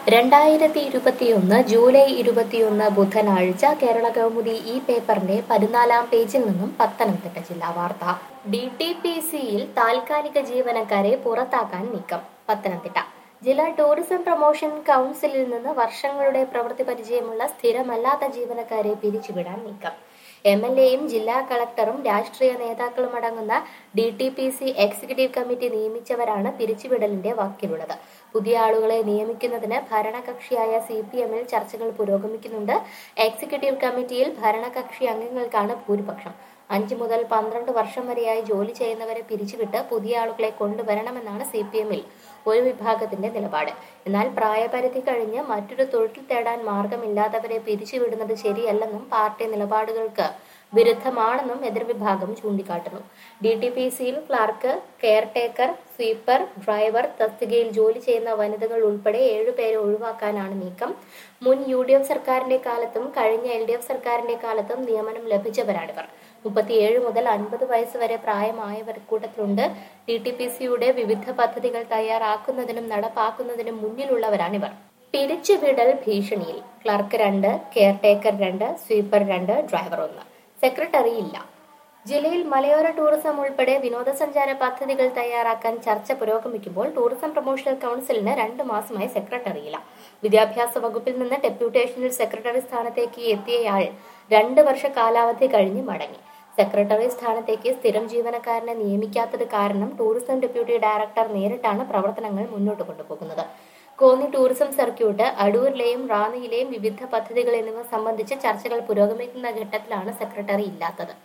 രണ്ടായിരത്തി ഇരുപത്തിയൊന്ന് ജൂലൈ ഇരുപത്തിയൊന്ന് ബുധനാഴ്ച കേരള കൗമുദി ഈ പേപ്പറിന്റെ പതിനാലാം പേജിൽ നിന്നും പത്തനംതിട്ട ജില്ലാ വാർത്ത ഡി ടി പി സിയിൽ താൽക്കാലിക ജീവനക്കാരെ പുറത്താക്കാൻ നീക്കം പത്തനംതിട്ട ജില്ലാ ടൂറിസം പ്രൊമോഷൻ കൗൺസിലിൽ നിന്ന് വർഷങ്ങളുടെ പ്രവൃത്തി പരിചയമുള്ള സ്ഥിരമല്ലാത്ത ജീവനക്കാരെ പിരിച്ചുവിടാൻ നീക്കം എം എൽ എയും ജില്ലാ കളക്ടറും രാഷ്ട്രീയ നേതാക്കളും അടങ്ങുന്ന D T P C executive committee നിയമിച്ചവരാണ് പിരിച്ചുവിടലിന്റെ വക്കിലുള്ളത് പുതിയ ആളുകളെ നിയമിക്കുന്നതിന് ഭരണകക്ഷിയായ സി പി എമ്മിൽ ചർച്ചകൾ പുരോഗമിക്കുന്നുണ്ട് എക്സിക്യൂട്ടീവ് കമ്മിറ്റിയിൽ ഭരണകക്ഷി അംഗങ്ങൾക്കാണ് ഭൂരിപക്ഷം അഞ്ച് മുതൽ പന്ത്രണ്ട് വർഷം വരെയായി ജോലി ചെയ്യുന്നവരെ പിരിച്ചുവിട്ട് പുതിയ ആളുകളെ കൊണ്ടുവരണമെന്നാണ് സി പി എമ്മിൽ ഒരു വിഭാഗത്തിന്റെ നിലപാട് എന്നാൽ പ്രായപരിധി കഴിഞ്ഞ് മറ്റൊരു തൊഴിൽ തേടാൻ മാർഗമില്ലാത്തവരെ പിരിച്ചുവിടുന്നത് ശരിയല്ലെന്നും പാർട്ടി നിലപാടുകൾക്ക് വിരുദ്ധമാണെന്നും എതിർവിഭാഗം ചൂണ്ടിക്കാട്ടുന്നു ഡി ടി പി സിയിൽ ക്ലാർക്ക് കെയർടേക്കർ സ്വീപ്പർ ഡ്രൈവർ തസ്തികയിൽ ജോലി ചെയ്യുന്ന വനിതകൾ ഉൾപ്പെടെ ഏഴുപേരെ ഒഴിവാക്കാനാണ് നീക്കം മുൻ യു ഡി എഫ് സർക്കാരിന്റെ കാലത്തും കഴിഞ്ഞ എൽ ഡി എഫ് സർക്കാരിന്റെ കാലത്തും നിയമനം ലഭിച്ചവരാണിവർ മുപ്പത്തിയേഴ് മുതൽ അൻപത് വയസ്സ് വരെ പ്രായമായവർ കൂട്ടത്തിലുണ്ട് ഡി ടി പി സിയുടെ വിവിധ പദ്ധതികൾ തയ്യാറാക്കുന്നതിനും നടപ്പാക്കുന്നതിനും മുന്നിലുള്ളവരാണിവർ പിരിച്ചുവിടൽ ഭീഷണിയിൽ ക്ലർക്ക് രണ്ട് കെയർടേക്കർ രണ്ട് സ്വീപ്പർ രണ്ട് ഡ്രൈവർ ഒന്ന് സെക്രട്ടറി ഇല്ല ജില്ലയിൽ മലയോര ടൂറിസം ഉൾപ്പെടെ വിനോദസഞ്ചാര പദ്ധതികൾ തയ്യാറാക്കാൻ ചർച്ച പുരോഗമിക്കുമ്പോൾ ടൂറിസം പ്രൊമോഷണൽ കൗൺസിലിന് രണ്ട് മാസമായി സെക്രട്ടറിയില്ല വിദ്യാഭ്യാസ വകുപ്പിൽ നിന്ന് ഡെപ്യൂട്ടേഷനിൽ സെക്രട്ടറി സ്ഥാനത്തേക്ക് എത്തിയയാൾ രണ്ട് വർഷ കാലാവധി കഴിഞ്ഞ് മടങ്ങി സെക്രട്ടറി സ്ഥാനത്തേക്ക് സ്ഥിരം ജീവനക്കാരനെ നിയമിക്കാത്തത് കാരണം ടൂറിസം ഡെപ്യൂട്ടി ഡയറക്ടർ നേരിട്ടാണ് പ്രവർത്തനങ്ങൾ മുന്നോട്ട് കൊണ്ടുപോകുന്നത് കോന്നി ടൂറിസം സർക്യൂട്ട് അടൂരിലെയും റാന്നിയിലെയും വിവിധ പദ്ധതികൾ എന്നിവ സംബന്ധിച്ച് ചർച്ചകൾ പുരോഗമിക്കുന്ന ഘട്ടത്തിലാണ് സെക്രട്ടറി ഇല്ലാത്തത്